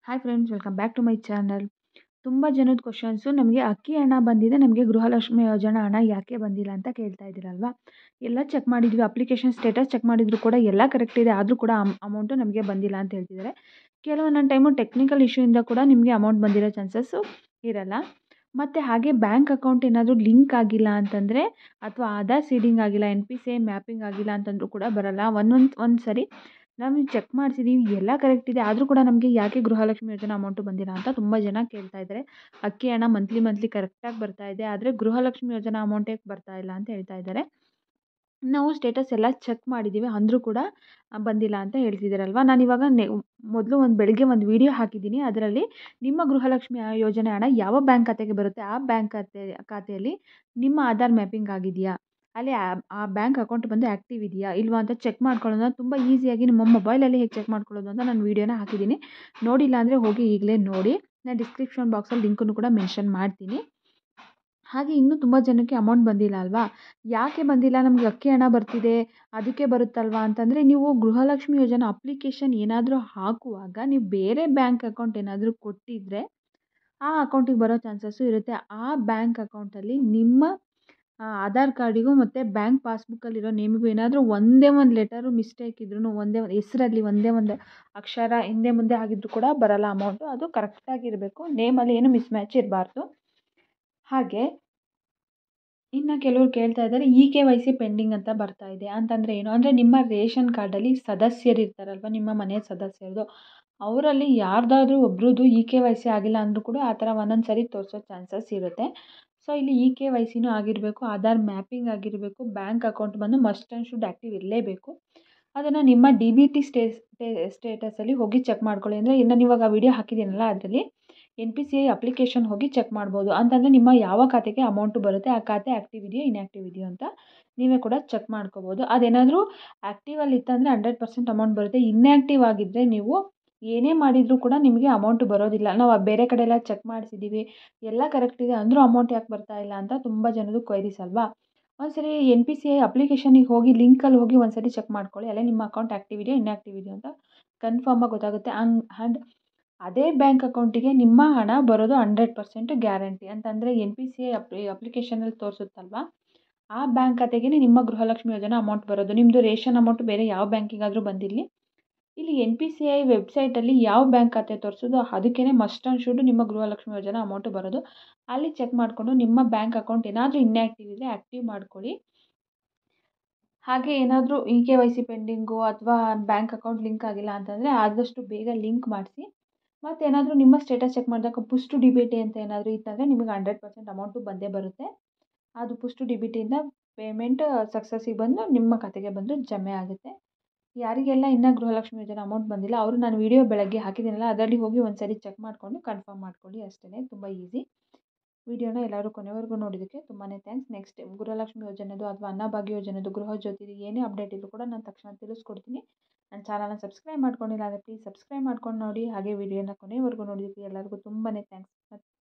hi friends welcome back to my channel ತುಂಬ ಜನದ questions ನಮಗೆ ಅಕ್ಕಿ ಹಣ ಬಂದಿದೆ ನಮಗೆ ಗೃಹಲಕ್ಷ್ಮಿ ಯೋಜನಾ ಹಣ ಯಾಕೆ ಬಂದಿಲ್ಲ ಅಂತ ಕೇಳ್ತಾ ಇದ್ದೀರಲ್ವಾ ಎಲ್ಲ ಚೆಕ್ ಮಾಡಿದ್ವಿ ಅಪ್ಲಿಕೇಶನ್ ಸ್ಟೇಟಸ್ ಚೆಕ್ ಮಾಡಿದ್ರು ಕೂಡ ಎಲ್ಲ ಕರೆಕ್ಟ್ ಇದೆ ಆದರೂ ಕೂಡ ಅಮ್ ಅಮೌಂಟು ನಮಗೆ ಬಂದಿಲ್ಲ ಅಂತ ಹೇಳ್ತಿದ್ದಾರೆ ಕೆಲವೊಂದೊಂದು ಟೈಮು ಟೆಕ್ನಿಕಲ್ ಇಶ್ಯೂಯಿಂದ ಕೂಡ ನಿಮಗೆ ಅಮೌಂಟ್ ಬಂದಿರೋ ಚಾನ್ಸಸ್ಸು ಇರಲ್ಲ ಮತ್ತು ಹಾಗೆ ಬ್ಯಾಂಕ್ ಅಕೌಂಟ್ ಏನಾದರೂ ಲಿಂಕ್ ಆಗಿಲ್ಲ ಅಂತಂದರೆ ಅಥವಾ ಆಧಾರ್ ಸೀಡಿಂಗ್ ಆಗಿಲ್ಲ N P C I mapping ಆಗಿಲ್ಲ ಅಂತಂದರೂ ಕೂಡ ಬರಲ್ಲ ಒಂದೊಂದು ಒಂದು ಸರಿ ನಾವು ಚೆಕ್ ಮಾಡಿಸಿದ್ದೀವಿ ಎಲ್ಲ ಕರೆಕ್ಟ್ ಇದೆ ಆದರೂ ಕೂಡ ನಮಗೆ ಯಾಕೆ ಗೃಹಲಕ್ಷ್ಮಿ ಯೋಜನಾ ಅಮೌಂಟು ಬಂದಿಲ್ಲ ಅಂತ ತುಂಬ ಜನ ಕೇಳ್ತಾ ಇದ್ದಾರೆ ಅಕ್ಕಿ ಹಣ ಮಂತ್ಲಿ ಮಂತ್ಲಿ ಕರೆಕ್ಟಾಗಿ ಬರ್ತಾ ಇದೆ ಆದರೆ ಗೃಹಲಕ್ಷ್ಮಿ ಯೋಜನಾ ಅಮೌಂಟ್ ಯಾಕೆ ಬರ್ತಾ ಇಲ್ಲ ಅಂತ ಹೇಳ್ತಾ ಇದ್ದಾರೆ ನಾವು ಸ್ಟೇಟಸ್ ಎಲ್ಲ ಚೆಕ್ ಮಾಡಿದ್ದೀವಿ ಅಂದರೂ ಕೂಡ ಬಂದಿಲ್ಲ ಅಂತ ಹೇಳ್ತಿದ್ದೀರಲ್ವ ನಾನು ಇವಾಗ ನೆ ಮೊದಲು ಒಂದು ಬೆಳಗ್ಗೆ ಒಂದು ವೀಡಿಯೋ ಹಾಕಿದ್ದೀನಿ ಅದರಲ್ಲಿ ನಿಮ್ಮ ಗೃಹಲಕ್ಷ್ಮಿ ಯೋಜನೆ ಹಣ ಯಾವ ಬ್ಯಾಂಕ್ ಖಾತೆಗೆ ಬರುತ್ತೆ ಆ ಬ್ಯಾಂಕ್ ಖಾತೆ ಖಾತೆಯಲ್ಲಿ ನಿಮ್ಮ ಆಧಾರ್ ಮ್ಯಾಪಿಂಗ್ ಆಗಿದೆಯಾ ಅಲ್ಲಿ ಆ ಬ್ಯಾಂಕ್ ಅಕೌಂಟ್ ಬಂದು ಆ್ಯಕ್ಟಿವ್ ಇದೆಯಾ ಇಲ್ವಾ ಅಂತ ಚೆಕ್ ಮಾಡ್ಕೊಳ್ಳೋದು ತುಂಬ ಈಸಿಯಾಗಿ ನಿಮ್ಮ ಮೊಬೈಲಲ್ಲಿ ಹೇಗೆ ಚೆಕ್ ಮಾಡ್ಕೊಳ್ಳೋದು ಅಂತ ನಾನು ವೀಡಿಯೋನ ಹಾಕಿದ್ದೀನಿ ನೋಡಿಲ್ಲ ಅಂದರೆ ಹೋಗಿ ಈಗಲೇ ನೋಡಿ ನಾನು ಡಿಸ್ಕ್ರಿಪ್ಷನ್ ಬಾಕ್ಸಲ್ಲಿ ಲಿಂಕನ್ನು ಕೂಡ ಮೆನ್ಷನ್ ಮಾಡ್ತೀನಿ ಹಾಗೆ ಇನ್ನೂ ತುಂಬ ಜನಕ್ಕೆ ಅಮೌಂಟ್ ಬಂದಿಲ್ಲ ಅಲ್ವಾ ಯಾಕೆ ಬಂದಿಲ್ಲ ನಮಗೆ ಅಕ್ಕಿ ಹಣ ಬರ್ತಿದೆ ಅದಕ್ಕೆ ಬರುತ್ತಲ್ವಾ ಅಂತಂದರೆ ನೀವು ಗೃಹಲಕ್ಷ್ಮಿ ಯೋಜನಾ ಅಪ್ಲಿಕೇಶನ್ ಏನಾದರೂ ಹಾಕುವಾಗ ನೀವು ಬೇರೆ ಬ್ಯಾಂಕ್ ಅಕೌಂಟ್ ಏನಾದರೂ ಕೊಟ್ಟಿದ್ದರೆ ಆ ಅಕೌಂಟಿಗೆ ಬರೋ ಚಾನ್ಸಸ್ಸು ಇರುತ್ತೆ ಆ ಬ್ಯಾಂಕ್ ಅಕೌಂಟಲ್ಲಿ ನಿಮ್ಮ ಆಧಾರ್ ಕಾರ್ಡಿಗೂ ಮತ್ತು ಬ್ಯಾಂಕ್ ಪಾಸ್ಬುಕ್ಕಲ್ಲಿರೋ ನೇಮಿಗೂ ಏನಾದರೂ ಒಂದೇ ಒಂದು ಲೆಟರು ಮಿಸ್ಟೇಕ್ ಇದ್ರೂ ಒಂದೇ ಒಂದು ಹೆಸರಲ್ಲಿ ಒಂದೇ ಒಂದು ಅಕ್ಷರ ಹಿಂದೆ ಮುಂದೆ ಆಗಿದ್ರೂ ಕೂಡ ಬರಲ್ಲ ಅಮೌಂಟು ಅದು ಕರೆಕ್ಟಾಗಿರಬೇಕು ನೇಮಲ್ಲಿ ಏನು ಮಿಸ್ ಮ್ಯಾಚ್ ಇರಬಾರ್ದು ಹಾಗೆ ಇನ್ನು ಕೆಲವರು ಕೇಳ್ತಾ ಇದ್ದಾರೆ E K Y C pending ಅಂತ ಬರ್ತಾ ಇದೆ ಅಂತಂದರೆ ಏನು ಅಂದರೆ ನಿಮ್ಮ ರೇಷನ್ ಕಾರ್ಡಲ್ಲಿ ಸದಸ್ಯರು ಇರ್ತಾರಲ್ವ ನಿಮ್ಮ ಮನೆಯ ಸದಸ್ಯರದು ಅವರಲ್ಲಿ ಯಾರ್ದಾದ್ರೂ ಒಬ್ರದ್ದು ಇ ಕೆ ವೈ ಸಿ ಆಗಿಲ್ಲ ಅಂದರೂ ಕೂಡ ಆ ಥರ ಒಂದೊಂದು ಸರಿ ತೋರಿಸೋ ಚಾನ್ಸಸ್ ಇರುತ್ತೆ ಸೊ ಇಲ್ಲಿ ಇ ಕೆ ವೈ ಸಿನೂ ಆಗಿರಬೇಕು ಆಧಾರ್ ಮ್ಯಾಪಿಂಗ್ ಆಗಿರಬೇಕು ಬ್ಯಾಂಕ್ ಅಕೌಂಟ್ ಬಂದು ಮಸ್ಟ್ ಆ್ಯಂಡ್ ಶುಡ್ ಆ್ಯಕ್ಟಿವ್ ಇರಲೇಬೇಕು ಅದನ್ನು ನಿಮ್ಮ ಡಿ ಬಿ ಟಿ ಸ್ಟೇ ಸ್ಟೇಟಸಲ್ಲಿ ಹೋಗಿ ಚೆಕ್ ಮಾಡ್ಕೊಳ್ಳಿ ಅಂದರೆ ಇನ್ನು ಇವಾಗ ವಿಡಿಯೋ ಹಾಕಿದ್ದೀನಲ್ಲ ಅದರಲ್ಲಿ N P C I application ಹೋಗಿ ಚೆಕ್ ಮಾಡ್ಬೋದು ಅಂತಂದರೆ ನಿಮ್ಮ ಯಾವ ಖಾತೆಗೆ ಅಮೌಂಟು ಬರುತ್ತೆ ಆ ಖಾತೆ ಆ್ಯಕ್ಟಿವ್ ಇದೆಯೋ ಇನ್ಆ್ಯಕ್ಟಿವ್ ಇದೆಯೋ ಅಂತ ನೀವೇ ಕೂಡ ಚೆಕ್ ಮಾಡ್ಕೋಬೋದು ಅದೇನಾದರೂ ಆ್ಯಕ್ಟಿವಲ್ಲಿ ಇತ್ತಂದರೆ ಹಂಡ್ರೆಡ್ ಪರ್ಸೆಂಟ್ ಅಮೌಂಟ್ ಬರುತ್ತೆ ಇನ್ಆ್ಯಕ್ಟಿವ್ ಆಗಿದ್ದರೆ ನೀವು ಏನೇ ಮಾಡಿದರೂ ಕೂಡ ನಿಮಗೆ ಅಮೌಂಟು ಬರೋದಿಲ್ಲ ನಾವು ಬೇರೆ ಕಡೆ ಎಲ್ಲ ಚೆಕ್ ಮಾಡಿಸಿದ್ದೀವಿ ಎಲ್ಲ ಕರೆಕ್ಟ್ ಇದೆ ಅಂದರೂ ಅಮೌಂಟ್ ಯಾಕೆ ಬರ್ತಾ ಇಲ್ಲ ಅಂತ ತುಂಬ ಜನದ್ದು ಕ್ವೈರೀಸ್ ಅಲ್ವಾ ಒಂದು ಸರಿ ಎನ್ ಪಿ ಸಿ ಐ ಅಪ್ಲಿಕೇಶನಿಗೆ ಹೋಗಿ ಲಿಂಕಲ್ಲಿ ಹೋಗಿ ಒಂದು ಸರಿ ಚೆಕ್ ಮಾಡ್ಕೊಳ್ಳಿ ಅಲ್ಲೇ ನಿಮ್ಮ ಅಕೌಂಟ್ ಆ್ಯಕ್ಟಿವ್ ಇದೆಯೋ ಇನ್ಆ್ಯಕ್ಟಿವ್ ಇದೆಯೋ ಅಂತ ಕನ್ಫರ್ಮಾಗಿ ಗೊತ್ತಾಗುತ್ತೆ ಹಂಗ್ ಆ್ಯಂಡ್ ಅದೇ ಬ್ಯಾಂಕ್ ಅಕೌಂಟಿಗೆ ನಿಮ್ಮ ಹಣ ಬರೋದು ಹಂಡ್ರೆಡ್ ಪರ್ಸೆಂಟ್ ಗ್ಯಾರಂಟಿ ಅಂತಂದರೆ ಎನ್ ಪಿ ಸಿ ಐ ಅಪ್ಲಿ ಅಪ್ಲಿಕೇಶನಲ್ಲಿ ತೋರಿಸುತ್ತಲ್ವ ಆ ಬ್ಯಾಂಕ್ ಖಾತೆಗೆ ನಿಮ್ಮ ಗೃಹಲಕ್ಷ್ಮಿ ಯೋಜನಾ ಅಮೌಂಟ್ ಬರೋದು ನಿಮ್ಮದು ರೇಷನ್ ಅಮೌಂಟು ಬೇರೆ ಯಾವ ಬ್ಯಾಂಕಿಗಾದರೂ ಬಂದಿರಲಿ ಇಲ್ಲಿ ಎನ್ ಪಿ ಸಿ ಐ ವೆಬ್ಸೈಟಲ್ಲಿ ಯಾವ ಬ್ಯಾಂಕ್ ಖಾತೆ ತೋರಿಸೋದು ಅದಕ್ಕೇ ಮಸ್ಟ್ ಆ್ಯಂಡ್ ಶುಡ್ ನಿಮ್ಮ ಗೃಹಲಕ್ಷ್ಮಿ ಯೋಜನಾ ಅಮೌಂಟು ಬರೋದು ಅಲ್ಲಿ ಚೆಕ್ ಮಾಡಿಕೊಂಡು ನಿಮ್ಮ ಬ್ಯಾಂಕ್ ಅಕೌಂಟ್ ಏನಾದರೂ ಇನ್ಆ್ಯಕ್ಟಿವ್ ಇದ್ದರೆ ಆ್ಯಕ್ಟಿವ್ ಮಾಡ್ಕೊಳ್ಳಿ ಹಾಗೆ ಏನಾದರೂ E K Y C pending ಅಥವಾ ಬ್ಯಾಂಕ್ ಅಕೌಂಟ್ ಲಿಂಕ್ ಆಗಿಲ್ಲ ಅಂತಂದರೆ ಆದಷ್ಟು ಬೇಗ ಲಿಂಕ್ ಮಾಡಿಸಿ ಮತ್ತು ಏನಾದರೂ ನಿಮ್ಮ ಸ್ಟೇಟಸ್ ಚೆಕ್ ಮಾಡಿದಾಗ ಪುಷ್ಟು ಡಿ ಬಿ ಟಿ ಅಂತ ಏನಾದರೂ ಇತ್ತಂದರೆ ನಿಮಗೆ ಹಂಡ್ರೆಡ್ ಪರ್ಸೆಂಟ್ ಅಮೌಂಟು ಬಂದೇ ಬರುತ್ತೆ ಅದು ಪುಷ್ಟು ಡಿ ಬಿ ಟಿಯಿಂದ ಪೇಮೆಂಟ್ ಸಕ್ಸಸ್ಸಿಗೆ ಬಂದು ನಿಮ್ಮ ಖಾತೆಗೆ ಬಂದು ಜಮೆ ಆಗುತ್ತೆ ಯಾರಿಗೆಲ್ಲ ಇನ್ನೂ ಗೃಹಲಕ್ಷ್ಮಿ ಯೋಜನಾ ಅಮೌಂಟ್ ಬಂದಿಲ್ಲ ಅವರು ನಾನು ವೀಡಿಯೋ ಬೆಳಗ್ಗೆ ಹಾಕಿದ್ದೀನಲ್ಲ ಅದರಲ್ಲಿ ಹೋಗಿ ಒಂದು ಸರಿ ಚೆಕ್ ಮಾಡಿಕೊಂಡು ಕನ್ಫರ್ಮ್ ಮಾಡ್ಕೊಳ್ಳಿ ಅಷ್ಟೇ ತುಂಬ ಈಸಿ ವೀಡಿಯೋನ ಎಲ್ಲರೂ ಕೊನೆವರೆಗೂ ನೋಡಿದ್ದಕ್ಕೆ ತುಂಬಾ ಥ್ಯಾಂಕ್ಸ್ ನೆಕ್ಸ್ಟ್ ಗೃಹಲಕ್ಷ್ಮಿ ಯೋಜನೆದು ಅಥವಾ ಅನ್ನಭಾಗ್ಯ ಯೋಜನೆದು ಗೃಹ ಜ್ಯೋತಿದು ಏನೇ ಅಪ್ಡೇಟ್ ಇದ್ದರೂ ಕೂಡ ನಾನು ತಕ್ಷಣ ತಿಳಿಸ್ಕೊಡ್ತೀನಿ ನನ್ನ ಚಾನಲ್ನ ಸಬ್ಸ್ಕ್ರೈಬ್ ಮಾಡ್ಕೊಂಡಿಲ್ಲ ಅಂದರೆ ಪ್ಲೀಸ್ ಸಬ್ಸ್ಕ್ರೈಬ್ ಮಾಡ್ಕೊಂಡು ನೋಡಿ ಹಾಗೆ ವೀಡಿಯೋನ ಕೊನೆವರೆಗೂ ನೋಡಿದ್ದಕ್ಕೆ ಎಲ್ಲರಿಗೂ ತುಂಬಾ ಥ್ಯಾಂಕ್ಸ್